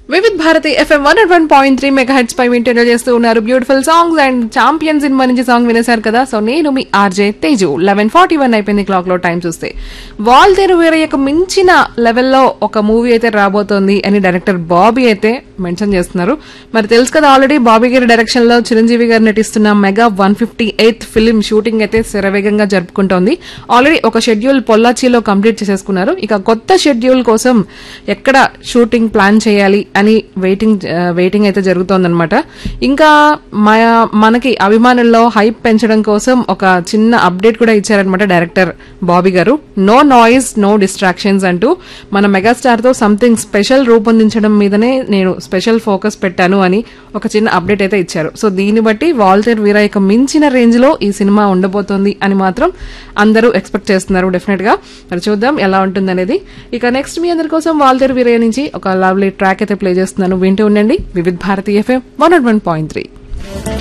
Vividh Bharati FM one one point three mega heads పై interview చేస్తూ ఉన్నారు beautiful songs and champion cinema నుంచి song వినేశారు కదా సో నేను మీ RJ Teju eleven forty one అయిపోయింది క్లాక్ లో టైం చూస్తే వాల్ తెరు వేరయ్యకు మించిన లెవెల్లో ఒక మూవీ అయితే రాబోతోంది అని డైరెక్టర్ బాబీ అయితే మెన్షన్ చేస్తున్నారు మరి తెలుసు కదా ఆల్రెడీ బాబీ గారి డైరెక్షన్ లో చిరంజీవి గారు నటిస్తున్న mega one fifty eighth film shooting అయితే శరవేగంగా జరుపుకుంటోంది ఆల్రెడీ ఒక షెడ్యూల్ పొల్లాచిలో కంప్లీట్ చేసేసుకున్నారు ఇక కొత్త షెడ్యూల్ కోసం ఎక్కడ షూటింగ్ ప్లాన్ చేయాలి అని వెయిటింగ్ వెయిటింగ్ అయితే జరుగుతోందనమాట ఇంకా మ- మనకి అభిమానుల్లో హైప్ పెంచడం కోసం ఒక చిన్న అప్డేట్ కూడా ఇచ్చారనమాట డైరెక్టర్ బాబీ గారు నో నాయిస్ నో డిస్ట్రాక్షన్స్ అంటూ మన మెగాస్టార్ తో సంథింగ్ స్పెషల్ రూపొందించడం మీదనే నేను స్పెషల్ ఫోకస్ పెట్టాను అని ఒక చిన్న అప్డేట్ అయితే ఇచ్చారు సో దీన్ని బట్టి వాల్తేర్ వీరయ్యకు మించిన రేంజ్ లో ఈ సినిమా ఉండబోతోంది అని మాత్రం అందరూ ఎక్స్పెక్ట్ చేస్తున్నారు డెఫినెట్ గా మరి చూద్దాం ఎలా ఉంటుంది అనేది ఇక నెక్స్ట్ మీ అందరి కోసం వాల్తేర్ వీరయ్య నుంచి ఒక లవ్లీ ట్రాక్ అయితే ప్లే చేస్తున్నాను వింటూ ఉండండి Vividh Bharati FM one one point three